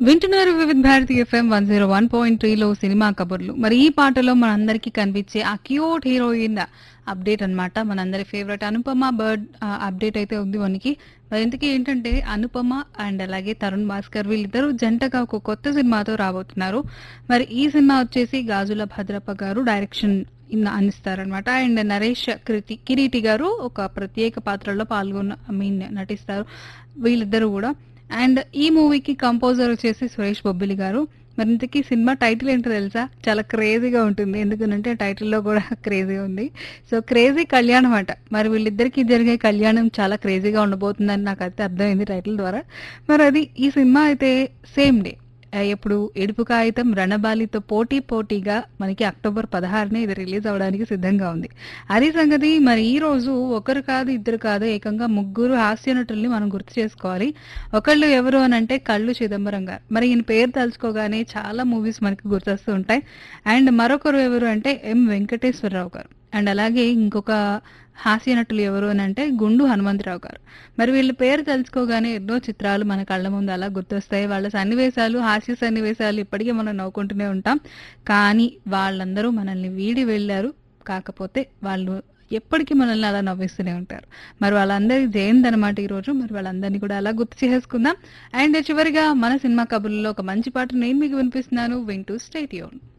వింటున్నారు Vividh Bharati FM one zero one point త్రీలో cinema కబుర్లు మరి ఈ పాటలో మనందరికీ కనిపించే ఆ క్యూట్ హీరోయిన్ అప్డేట్ అన్నమాట మనందరి ఫేవరెట్ అనుపమ బర్డ్ అప్డేట్ అయితే ఉంది మనకి మరి ఇంతకీ ఏంటంటే అనుపమ అండ్ అలాగే తరుణ్ భాస్కర్ వీళ్ళిద్దరూ జంటగా ఒక కొత్త సినిమాతో రాబోతున్నారు మరి ఈ సినిమా వచ్చేసి గాజుల భద్రప్ప గారు డైరెక్షన్ అందిస్తారనమాట అండ్ నరేష్ కృతి కిరీటి గారు ఒక ప్రత్యేక పాత్రలో పాల్గొన్న ఐ మీన్ నటిస్తారు వీళ్ళిద్దరూ కూడా అండ్ ఈ మూవీకి కంపోజర్ వచ్చేసి సురేష్ బొబ్బిలి గారు మరి ఇంతకీ సినిమా టైటిల్ ఏంటో తెలుసా చాలా క్రేజీగా ఉంటుంది ఎందుకంటే టైటిల్లో కూడా క్రేజీ ఉంది సో క్రేజీ కళ్యాణం అంట మరి వీళ్ళిద్దరికి జరిగే కళ్యాణం చాలా క్రేజీగా ఉండబోతుందని నాకు అయితే అర్థమైంది టైటిల్ ద్వారా మరి అది ఈ సినిమా అయితే సేమ్ డే ఎప్పుడు ఎడుపు కాగితం రణబాలితో పోటీ పోటీగా మనకి అక్టోబర్ పదహారునే ఇది రిలీజ్ అవడానికి సిద్ధంగా ఉంది అది సంగతి మరి ఈ రోజు ఒకరు కాదు ఇద్దరు కాదు ఏకంగా ముగ్గురు హాస్య నటుల్ని మనం గుర్తు చేసుకోవాలి ఒకళ్ళు ఎవరు అని అంటే కళ్ళు చిదంబరం గారు మరి ఈయన పేరు తలుచుకోగానే చాలా మూవీస్ మనకి గుర్తొస్తూ ఉంటాయి అండ్ మరొకరు ఎవరు అంటే ఎం వెంకటేశ్వరరావు గారు అండ్ అలాగే ఇంకొక హాస్య నటులు ఎవరు అని అంటే గుండు హనుమంతరావు గారు మరి వీళ్ళ పేరు తెలుసుకోగానే ఎన్నో చిత్రాలు మన కళ్ళ ముందు అలా గుర్తొస్తాయి వాళ్ళ సన్నివేశాలు హాస్య సన్నివేశాలు ఇప్పటికీ మనం నవ్వుకుంటూనే ఉంటాం కానీ వాళ్ళందరూ మనల్ని వీడి వెళ్ళారు కాకపోతే వాళ్ళు ఎప్పటికీ మనల్ని అలా నవ్విస్తూనే ఉంటారు మరి వాళ్ళందరి జయంతి అనమాట ఈరోజు మరి వాళ్ళందరినీ కూడా అలా గుర్తు చేసుకుందాం అండ్ చివరిగా మన సినిమా కబుర్లలో ఒక మంచి పాట నేను మీకు వినిపిస్తున్నాను వింటూ స్టేట్ యూన్